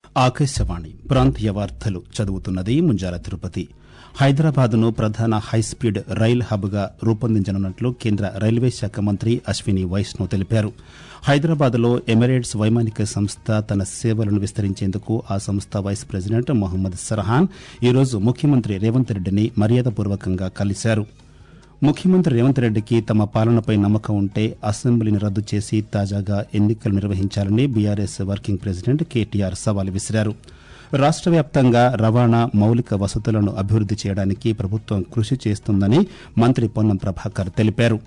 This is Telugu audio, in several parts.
ఆకాశవాణి ప్రాంతీయ వార్తలు చదువుతున్నది ముంజాల తిరుపతి హైదరాబాద్ను ప్రధాన హైస్పీడ్ రైల్ హబ్గా రూపొందించనున్నట్లు కేంద్ర రైల్వే శాఖ మంత్రి అశ్విని వైష్ణవ్ తెలిపారు హైదరాబాద్లో ఎమిరేట్స్ వైమానిక సంస్థ తన సేవలను విస్తరించేందుకు ఆ సంస్థ వైస్ ప్రెసిడెంట్ మొహమ్మద్ సర్హాన్ ఈరోజు ముఖ్యమంత్రి రేవంత్ రెడ్డిని మర్యాదపూర్వకంగా కలిశారు ముఖ్యమంత్రి రేవంత్ రెడ్డికి తమ పాలనపై నమ్మకం ఉంటే అసెంబ్లీని రద్దు చేసి తాజాగా ఎన్నికలు నిర్వహించాలని బీఆర్ఎస్ వర్కింగ్ ప్రెసిడెంట్ కేటీఆర్ సవాల్ విసిరారు రాష్ట వ్యాప్తంగా రవాణా మౌలిక వసతులను అభివృద్ది చేయడానికి ప్రభుత్వం కృషి చేస్తుందని మంత్రి పొన్నం ప్రభాకర్ తెలిపారు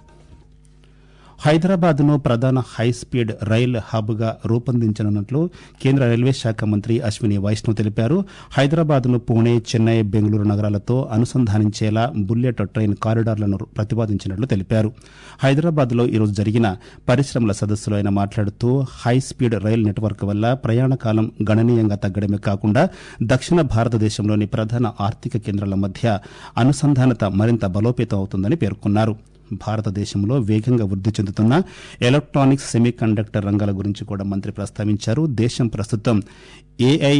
హైదరాబాద్ను ప్రధాన హైస్పీడ్ రైల్ హబ్గా రూపొందించనున్నట్లు కేంద్ర రైల్వే శాఖ మంత్రి అశ్విని వైష్ణవ్ తెలిపారు హైదరాబాద్ను పూణే చెన్నై బెంగళూరు నగరాలతో అనుసంధానించేలా బుల్లెట్ ట్రైన్ కారిడార్లను ప్రతిపాదించినట్లు తెలిపారు హైదరాబాద్లో ఈరోజు జరిగిన పరిశ్రమల సదస్సులో ఆయన మాట్లాడుతూ హైస్పీడ్ రైల్ నెట్వర్క్ వల్ల ప్రయాణ కాలం గణనీయంగా తగ్గడమే కాకుండా దక్షిణ భారతదేశంలోని ప్రధాన ఆర్థిక కేంద్రాల మధ్య అనుసంధానత మరింత బలోపేతం అవుతుందని పేర్కొన్నారు భారతదేశంలో వేగంగా వృద్ది చెందుతున్న ఎలక్ట్రానిక్స్ సెమీ కండక్టర్ రంగాల గురించి కూడా మంత్రి ప్రస్తావించారు దేశం ప్రస్తుతం ఏఐ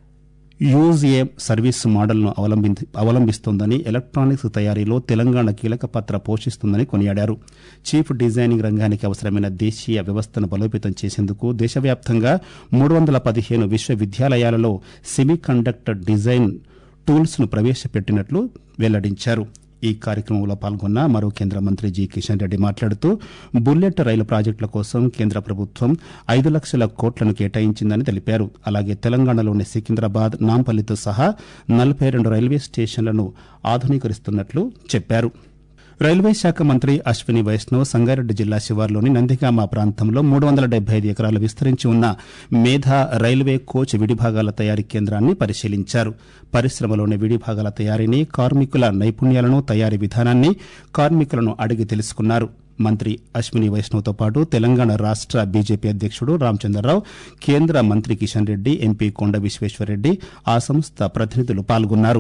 యూజ్ఏ సర్వీస్ మోడల్ను అవలంబిస్తోందని ఎలక్ట్రానిక్స్ తయారీలో తెలంగాణ కీలక పాత్ర పోషిస్తుందని కొనియాడారు చీఫ్ డిజైనింగ్ రంగానికి అవసరమైన దేశీయ వ్యవస్థను బలోపేతం చేసేందుకు దేశవ్యాప్తంగా మూడు వందల పదిహేను విశ్వవిద్యాలయాలలో సెమీ కండక్టర్ డిజైన్ టూల్స్ ను ప్రవేశపెట్టినట్లు వెల్లడించారు ఈ కార్యక్రమంలో పాల్గొన్న మరో కేంద్ర మంత్రి జి కిషన్ రెడ్డి మాట్లాడుతూ బుల్లెట్ రైలు ప్రాజెక్టుల కోసం కేంద్ర ప్రభుత్వం ఐదు లక్షల కోట్లను కేటాయించిందని తెలిపారు అలాగే తెలంగాణలోని సికింద్రాబాద్ నాంపల్లితో సహా నలభై రెండు రైల్వే స్టేషన్లను ఆధునీకరిస్తున్నట్లు చెప్పారు రైల్వే శాఖ మంత్రి అశ్విని వైష్ణవ్ సంగారెడ్డి జిల్లా శివార్లోని నందిగామ ప్రాంతంలో మూడు వందల డెబ్బై ఐదు ఎకరాలు విస్తరించి ఉన్న మేధా రైల్వే కోచ్ విడిభాగాల తయారీ కేంద్రాన్ని పరిశీలించారు పరిశ్రమలోని విడిభాగాల తయారీని కార్మికుల నైపుణ్యాలను తయారీ విధానాన్ని కార్మికులను అడిగి తెలుసుకున్నారు మంత్రి అశ్విని వైష్ణవ్తో పాటు తెలంగాణ రాష్ట బీజేపీ అధ్యకుడు రామచంద్రరావు కేంద్ర మంత్రి కిషన్ రెడ్డి ఎంపీ కొండ విశ్వేశ్వరరెడ్డి ఆ సంస్థ ప్రతినిధులు పాల్గొన్నారు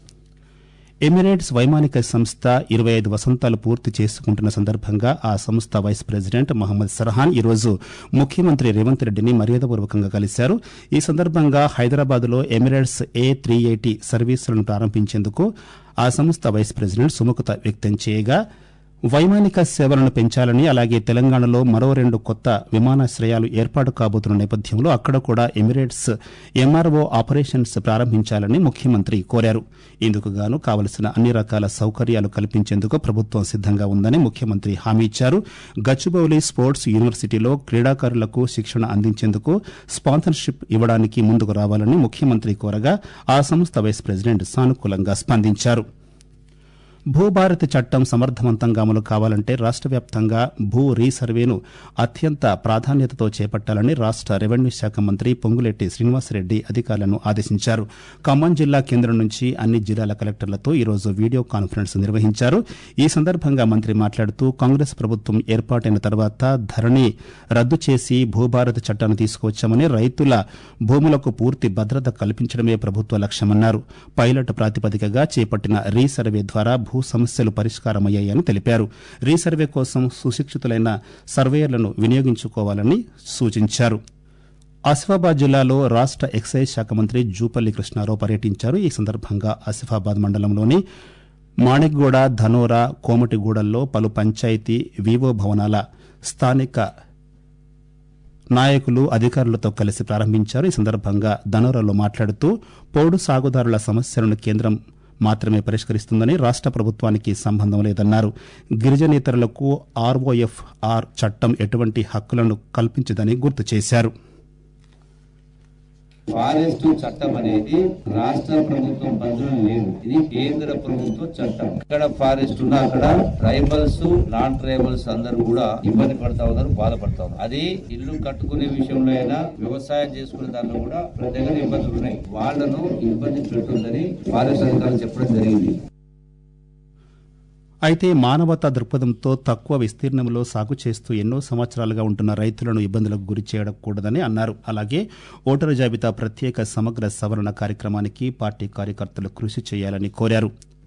ఎమిరేట్స్ వైమానిక సంస్థ ఇరవై ఐదు వసంతాలు పూర్తి చేసుకుంటున్న సందర్భంగా ఆ సంస్థ వైస్ ప్రెసిడెంట్ మహమ్మద్ సర్హాన్ ఈరోజు ముఖ్యమంత్రి రేవంత్ రెడ్డిని మర్యాదపూర్వకంగా కలిశారు ఈ సందర్భంగా హైదరాబాద్లో ఎమిరేట్స్ ఏ త్రీ ఎయిటీ సర్వీసులను ప్రారంభించేందుకు ఆ సంస్థ వైస్ ప్రెసిడెంట్ సుముఖత వ్యక్తం చేయగా వైమానిక సేవలను పెంచాలని అలాగే తెలంగాణలో మరో రెండు కొత్త విమానాశ్రయాలు ఏర్పాటు కాబోతున్న నేపథ్యంలో అక్కడ కూడా ఎమిరేట్స్ ఎంఆర్ఓ ఆపరేషన్స్ ప్రారంభించాలని ముఖ్యమంత్రి కోరారు ఇందుకు గాను కావలసిన అన్ని రకాల సౌకర్యాలు కల్పించేందుకు ప్రభుత్వం సిద్దంగా ఉందని ముఖ్యమంత్రి హామీ ఇచ్చారు గచ్చిబౌలి స్పోర్ట్స్ యూనివర్సిటీలో క్రీడాకారులకు శిక్షణ అందించేందుకు స్పాన్సర్షిప్ ఇవ్వడానికి ముందుకు రావాలని ముఖ్యమంత్రి కోరగా ఆ సంస్థ వైస్ ప్రెసిడెంట్ సానుకూలంగా స్పందించారు భూభారతి చట్టం సమర్థవంతంగా అమలు కావాలంటే రాష్ట వ్యాప్తంగా భూ రీసర్వేను అత్యంత ప్రాధాన్యతతో చేపట్టాలని రాష్ట రెవెన్యూ శాఖ మంత్రి పొంగులెట్టి శ్రీనివాసరెడ్డి అధికారులను ఆదేశించారు ఖమ్మం జిల్లా కేంద్రం నుంచి అన్ని జిల్లాల కలెక్టర్లతో ఈరోజు వీడియో కాన్ఫరెన్స్ నిర్వహించారు ఈ సందర్భంగా మంత్రి మాట్లాడుతూ కాంగ్రెస్ ప్రభుత్వం ఏర్పాటైన తర్వాత ధరణి రద్దు చేసి భూభారతి చట్టాన్ని తీసుకువచ్చామని రైతుల భూములకు పూర్తి భద్రత కల్పించడమే ప్రభుత్వ లక్ష్యమన్నారు పైలట్ ప్రాతిపదికగా చేపట్టిన రీసర్వే ద్వారా భూ సమస్యలు పరిష్కారమయ్యాయని తెలిపారు రీసర్వే కోసం సుశిక్షితులైన సర్వేయర్లను వినియోగించుకోవాలని సూచించారు ఆసిఫాబాద్ జిల్లాలో రాష్ట ఎక్సైజ్ శాఖ మంత్రి జూపల్లి కృష్ణారావు పర్యటించారు ఈ సందర్భంగా ఆసిఫాబాద్ మండలంలోని మాణిక్గూడ ధనోరా కోమటిగూడల్లో పలు పంచాయతీ వివో భవనాల స్థానిక నాయకులు అధికారులతో కలిసి ప్రారంభించారు ఈ సందర్భంగా ధనోరాలో మాట్లాడుతూ పౌడు సాగుదారుల సమస్యలను కేంద్రం మాత్రమే పరిష్కరిస్తుందని రాష్ట ప్రభుత్వానికి సంబంధం లేదన్నారు గిరిజనేతరులకు ఆర్ఓఎఫ్ ఆర్ చట్టం ఎటువంటి హక్కులను కల్పించదని గుర్తు చేశారు ఫారెస్ట్ చట్టం అనేది రాష్ట్ర ప్రభుత్వం పరిధిలో లేదు ఇది కేంద్ర ప్రభుత్వ చట్టం ఎక్కడ ఫారెస్ట్ ఉన్నా అక్కడ ట్రైబల్స్ నాన్ ట్రైబల్స్ అందరూ కూడా ఇబ్బంది పడతా ఉన్నారు బాధపడతా ఉన్నారు అది ఇల్లు కట్టుకునే విషయంలో అయినా వ్యవసాయం చేసుకునే దాంట్లో కూడా ప్రతి దగ్గర ఇబ్బందులు ఉన్నాయి వాళ్ళను ఇబ్బంది పెట్టొద్దని ఫారెస్ట్ అధికారులు చెప్పడం జరిగింది అయితే మానవతా దృక్పథంతో తక్కువ విస్తీర్ణంలో సాగు చేస్తూ ఎన్నో సంవత్సరాలుగా ఉంటున్న రైతులను ఇబ్బందులకు గురి చేయకూడదని అన్నారు అలాగే ఓటరు జాబితా ప్రత్యేక సమగ్ర సవరణ కార్యక్రమానికి పార్టీ కార్యకర్తలు కృషి చేయాలని కోరారు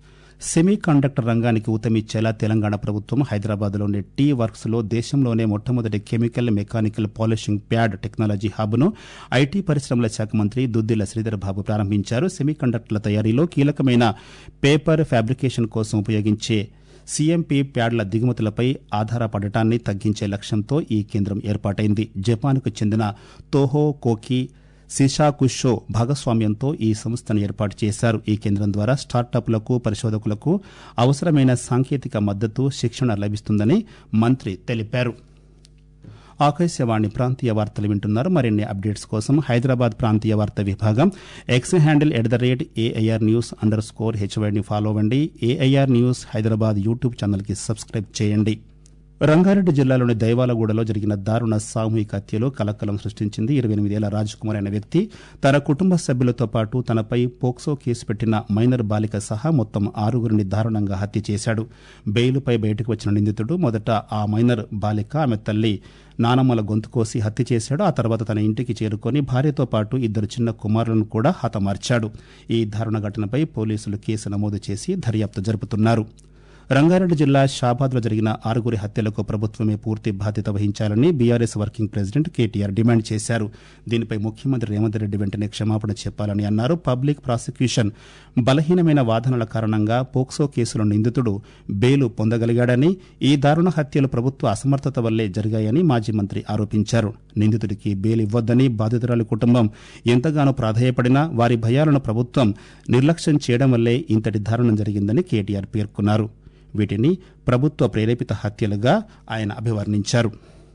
సెమీ కండక్టర్ రంగానికి ఊతమిచ్చేలా తెలంగాణ ప్రభుత్వం హైదరాబాద్లోని టీ వర్క్స్ లో దేశంలోనే మొట్టమొదటి chemical mechanical polishing pad technology హబ్ను ఐటీ పరిశ్రమల శాఖ మంత్రి దుద్దిల శ్రీధర్ బాబు ప్రారంభించారు సెమీ కండక్టర్ల తయారీలో కీలకమైన పేపర్ ఫ్యాబ్రికేషన్ కోసం ఉపయోగించే సీఎంపీ ప్యాడ్ల దిగుమతులపై ఆధారపడటాన్ని తగ్గించే లక్ష్యంతో ఈ కేంద్రం ఏర్పాటైంది జపాన్కు చెందిన తోహో కోకి సిషాకుషో భాగస్వామ్యంతో ఈ సంస్థను ఏర్పాటు చేశారు ఈ కేంద్రం ద్వారా స్టార్టప్లకు పరిశోధకులకు అవసరమైన సాంకేతిక మద్దతు శిక్షణ లభిస్తుందని మంత్రి తెలిపారు ఆకాశవాణి ప్రాంతీయ వార్తలు వింటున్నారు మరిన్ని అప్డేట్స్ కోసం హైదరాబాద్ ప్రాంతీయ వార్తా విభాగం X handle at the rate AIR news under score హెచ్వైని ఫాలో అవ్వండి ఏఐఆర్ న్యూస్ హైదరాబాద్ యూట్యూబ్ ఛానల్కి సబ్స్క్రైబ్ చేయండి రంగారెడ్డి జిల్లాలోని దైవాలగూడలో జరిగిన దారుణ సామూహిక హత్యలో కలకలం సృష్టించింది ఇరవై ఎనిమిదేళ్ల రాజ్కుమార్ అనే వ్యక్తి తన కుటుంబ సభ్యులతో పాటు తనపై పోక్సో కేసు పెట్టిన మైనర్ బాలిక సహా మొత్తం ఆరుగురిని దారుణంగా హత్య చేశాడు బెయిలుపై బయటకు వచ్చిన నిందితుడు మొదట ఆ మైనర్ బాలిక ఆమె తల్లి నానమ్మల గొంతు కోసి హత్య చేశాడు ఆ తర్వాత తన ఇంటికి చేరుకొని భార్యతో పాటు ఇద్దరు చిన్న కుమారులను కూడా హతమార్చాడు ఈ దారుణ ఘటనపై పోలీసులు కేసు నమోదు చేసి దర్యాప్తు జరుపుతున్నారు రంగారెడ్డి జిల్లా షాబాద్లో జరిగిన ఆరుగురి హత్యలకు ప్రభుత్వమే పూర్తి బాధ్యత వహించాలని BRS working president KTR demand చేశారు దీనిపై ముఖ్యమంత్రి రేవంత్ రెడ్డి వెంటనే క్షమాపణ చెప్పాలని అన్నారు పబ్లిక్ ప్రాసిక్యూషన్ బలహీనమైన వాదనల కారణంగా పోక్సో కేసులో నిందితుడు బెయిలు పొందగలిగాడని ఈ దారుణ హత్యలు ప్రభుత్వ అసమర్థత వల్లే జరిగాయని మాజీ మంత్రి ఆరోపించారు నిందితుడికి బెయిల్ ఇవ్వొద్దని బాధితురాలి కుటుంబం ఎంతగానో ప్రాధాయపడినా వారి భయాలను ప్రభుత్వం నిర్లక్ష్యం చేయడం వల్లే ఇంతటి దారుణం జరిగిందని కేటీఆర్ పేర్కొన్నారు వీటిని ప్రభుత్వ ప్రేరేపిత హత్యలుగా ఆయన అభివర్ణించారు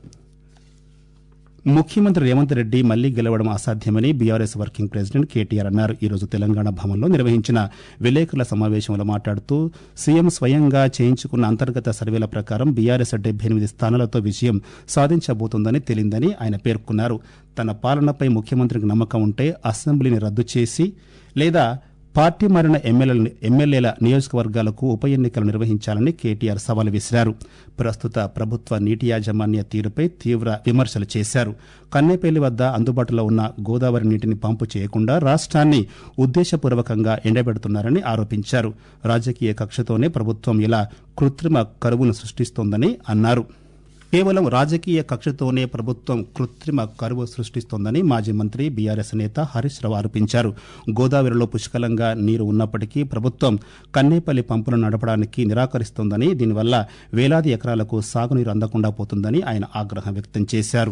ముఖ్యమంత్రి రేవంత్ రెడ్డి మళ్లీ గెలవడం అసాధ్యమని బీఆర్ఎస్ వర్కింగ్ ప్రెసిడెంట్ కేటీఆర్ అన్నారు ఈ రోజు తెలంగాణ భవన్లో నిర్వహించిన విలేకరుల సమావేశంలో మాట్లాడుతూ సీఎం స్వయంగా చేయించుకున్న అంతర్గత సర్వేల ప్రకారం బీఆర్ఎస్ డెబ్బై ఎనిమిది స్థానాలతో విజయం సాధించబోతోందని తేలిందని ఆయన పేర్కొన్నారు తన పాలనపై ముఖ్యమంత్రికి నమ్మకం ఉంటే అసెంబ్లీని రద్దు చేసి లేదా పార్టీ మారిన ఎమ్మెల్యేల నియోజకవర్గాలకు ఉప ఎన్నికలు నిర్వహించాలని కేటీఆర్ సవాల్ విసిరారు ప్రస్తుత ప్రభుత్వ నీటి యాజమాన్య తీరుపై తీవ్ర విమర్శలు చేశారు కన్నేపల్లి వద్ద అందుబాటులో ఉన్న గోదావరి నీటిని పంపు చేయకుండా రాష్ట్రాన్ని ఉద్దేశపూర్వకంగా ఎండబెడుతున్నారని ఆరోపించారు రాజకీయ కక్షతోనే ప్రభుత్వం ఇలా కృత్రిమ కరువును సృష్టిస్తోందని అన్నారు కేవలం రాజకీయ కక్షతోనే ప్రభుత్వం కృత్రిమ కరువు సృష్టిస్తోందని మాజీ మంత్రి బీఆర్ఎస్ నేత హరీష్ రావు ఆరోపించారు గోదావరిలో పుష్కలంగా నీరు ఉన్నప్పటికీ ప్రభుత్వం కన్నేపల్లి పంపులను నడపడానికి నిరాకరిస్తోందని దీనివల్ల వేలాది ఎకరాలకు సాగునీరు అందకుండా పోతుందని ఆయన ఆగ్రహం వ్యక్తం చేశారు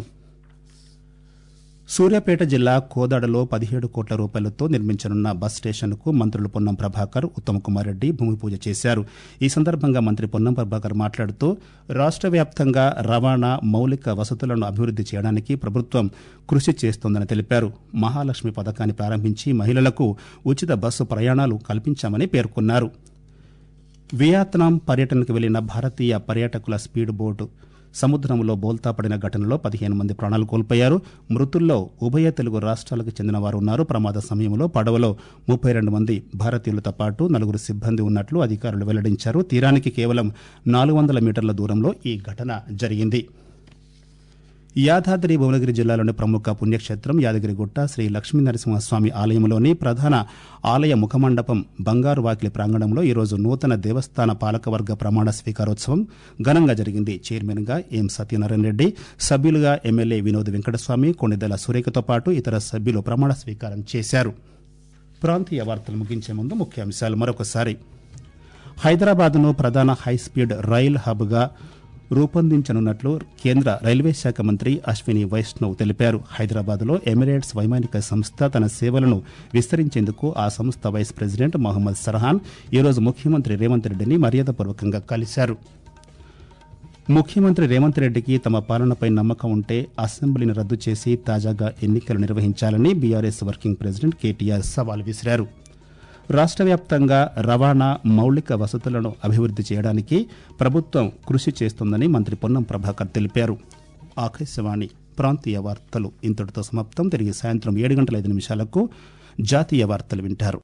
సూర్యాపేట జిల్లా కోదాడలో పదిహేడు కోట్ల రూపాయలతో నిర్మించనున్న బస్ స్టేషన్కు మంత్రులు పొన్నం ప్రభాకర్ ఉత్తమ్ కుమార్ రెడ్డి భూమి పూజ చేశారు ఈ సందర్భంగా మంత్రి పొన్నం ప్రభాకర్ మాట్లాడుతూ రాష్ట్ర వ్యాప్తంగా రవాణా మౌలిక వసతులను అభివృద్ది చేయడానికి ప్రభుత్వం కృషి చేస్తోందని తెలిపారు మహాలక్ష్మి పథకాన్ని ప్రారంభించి మహిళలకు ఉచిత బస్సు ప్రయాణాలు కల్పించామని పేర్కొన్నారు వియత్నాం పర్యటనకు వెళ్లిన భారతీయ పర్యాటకుల స్పీడ్ బోటు సముద్రంలో బోల్తా పడిన ఘటనలో పదిహేను మంది ప్రాణాలు కోల్పోయారు మృతుల్లో ఉభయ తెలుగు రాష్ట్రాలకు చెందిన వారు ఉన్నారు ప్రమాద సమయంలో పడవలో ముప్పై రెండు మంది భారతీయులతో పాటు నలుగురు సిబ్బంది ఉన్నట్లు అధికారులు వెల్లడించారు తీరానికి కేవలం నాలుగు వందల మీటర్ల దూరంలో ఈ ఘటన జరిగింది యాదాద్రి భువనగిరి జిల్లాలోని ప్రముఖ పుణ్యక్షేత్రం యాదగిరిగుట్ట శ్రీ లక్ష్మీనరసింహస్వామి ఆలయంలోని ప్రధాన ఆలయ ముఖమండపం బంగారు వాకిలి ప్రాంగణంలో ఈరోజు నూతన దేవస్థాన పాలకవర్గ ప్రమాణ స్వీకారోత్సవం ఘనంగా జరిగింది చైర్మన్ గా ఎం సత్యనారాయణ రెడ్డి సభ్యులుగా ఎమ్మెల్యే వినోద్ వెంకటస్వామి కొణిదెల సురేఖతో పాటు ఇతర సభ్యులు ప్రమాణ స్వీకారం చేశారు ప్రాంతీయ వార్తలు ముగించే ముందు ముఖ్యాంశాలు మరొకసారి హైదరాబాద్ను ప్రధాన హైస్పీడ్ రైల్ హబ్గా రూపొందించనున్నట్లు కేంద్ర రైల్వే శాఖ మంత్రి అశ్విని వైష్ణవ్ తెలిపారు హైదరాబాద్లో ఎమిరేట్స్ వైమానిక సంస్థ తన సేవలను విస్తరించేందుకు ఆ సంస్థ వైస్ ప్రెసిడెంట్ మహమ్మద్ సర్హాన్ ఈరోజు ముఖ్యమంత్రి రేవంత్ రెడ్డిని మర్యాదపూర్వకంగా కలిశారు ముఖ్యమంత్రి రేవంత్ రెడ్డికి తమ పాలనపై నమ్మకం ఉంటే అసెంబ్లీని రద్దు చేసి తాజాగా ఎన్నికలు నిర్వహించాలని బీఆర్ఎస్ వర్కింగ్ ప్రెసిడెంట్ కేటీఆర్ సవాల్ విసిరారు రాష్ట్ర వ్యాప్తంగా రవాణా మౌలిక వసతులను అభివృద్ది చేయడానికి ప్రభుత్వం కృషి చేస్తోందని మంత్రి పొన్నం ప్రభాకర్ తెలిపారు ఆకాశవాణి ప్రాంతీయ వార్తలు ఇంతటితో సమాప్తం తిరిగి సాయంత్రం ఏడు గంటల ఐదు నిమిషాలకు జాతీయ వార్తలు వింటారు